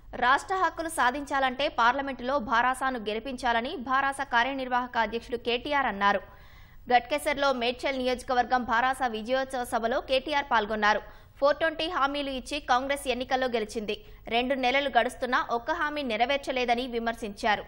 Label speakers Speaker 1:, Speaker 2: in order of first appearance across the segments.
Speaker 1: రాష్ట్ర హక్కులు సాధించాలంటే పార్లమెంటులో భారాసాను గెలిపించాలని భారాస కార్యనిర్వాహక అధ్యక్షుడు కేటీఆర్ అన్నారు గట్కేసర్లో మేడ్చల్ నియోజకవర్గం భారాస విజయోత్సవ సభలో కేటీఆర్ పాల్గొన్నారు ఫోర్ ట్వంటీ హామీలు ఇచ్చి కాంగ్రెస్ ఎన్నికల్లో గెలిచింది రెండు నెలలు గడుస్తున్నా ఒక్క హామీ నెరవేర్చలేదని విమర్శించారు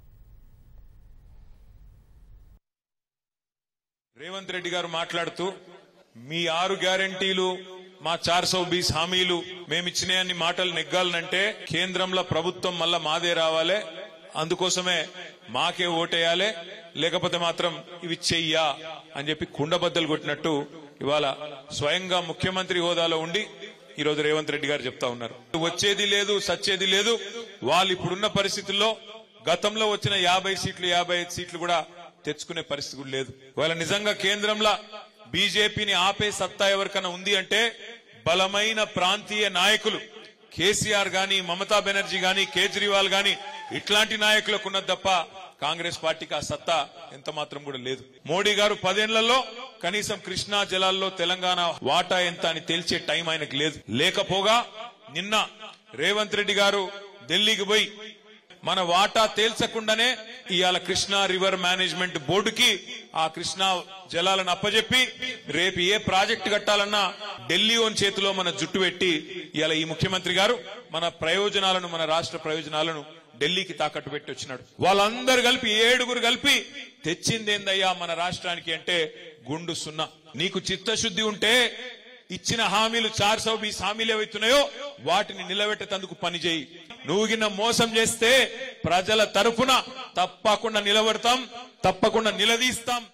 Speaker 2: రేవంత్ రెడ్డి గారు మాట్లాడుతూ మీ ఆరు గ్యారంటీలు మా చార్ సౌ బీస్ హామీలు మేమిచ్చినాయన్ని మాటలు నెగ్గాలనంటే కేంద్రంలో ప్రభుత్వం మళ్ళా మాదే రావాలే అందుకోసమే మాకే ఓటేయాలి లేకపోతే మాత్రం ఇవి చెయ్యా అని చెప్పి కుండబద్దలు కొట్టినట్టు ఇవాళ స్వయంగా ముఖ్యమంత్రి హోదాలో ఉండి ఈ రోజు రేవంత్ రెడ్డి గారు చెప్తా ఉన్నారు వచ్చేది లేదు సచ్చేది లేదు వాళ్ళు ఇప్పుడున్న పరిస్థితుల్లో గతంలో వచ్చిన యాభై సీట్లు యాభై ఐదు సీట్లు కూడా తెచ్చుకునే పరిస్థితి కూడా లేదు ఇవాళ నిజంగా కేంద్రంలో బీజేపీని ఆపే సత్తా ఎవరికైనా ఉంది అంటే బలమైన ప్రాంతీయ నాయకులు కేసీఆర్ గాని మమతా బెనర్జీ గాని కేజ్రీవాల్ గాని ఇట్లాంటి నాయకులకు ఉన్నది తప్ప కాంగ్రెస్ పార్టీకి ఆ సత్తా ఎంత మాత్రం కూడా లేదు మోడీ గారు పదేళ్లలో కనీసం కృష్ణా జలాల్లో తెలంగాణ వాటా ఎంత అని తేల్చే టైం ఆయనకు లేదు లేకపోగా నిన్న రేవంత్ రెడ్డి గారు ఢిల్లీకి పోయి మన వాటా తేల్చకుండానే ఇవాళ కృష్ణా రివర్ మేనేజ్మెంట్ బోర్డుకి ఆ కృష్ణా జలాలను అప్పజెప్పి రేపు ఏ ప్రాజెక్ట్ కట్టాలన్నా ఢిల్లీ ఓన్ చేతిలో మన జుట్టు పెట్టి ఇవాళ ఈ ముఖ్యమంత్రి గారు మన ప్రయోజనాలను మన రాష్ట్ర ప్రయోజనాలను ఢిల్లీకి తాకట్టు పెట్టి వచ్చినాడు వాళ్ళందరూ కలిపి ఏడుగురు కలిపి తెచ్చిందేందయ్యా మన రాష్ట్రానికి అంటే గుండు సున్నా నీకు చిత్తశుద్ధి ఉంటే ఇచ్చిన హామీలు చార్ సౌ బీస్ హామీలు ఏవైతున్నాయో వాటిని నిలబెట్టేందుకు పని చేయి నువ్వు గిన్న మోసం చేస్తే ప్రజల తరపున తప్పకుండా నిలబడతాం తప్పకుండా నిలదీస్తాం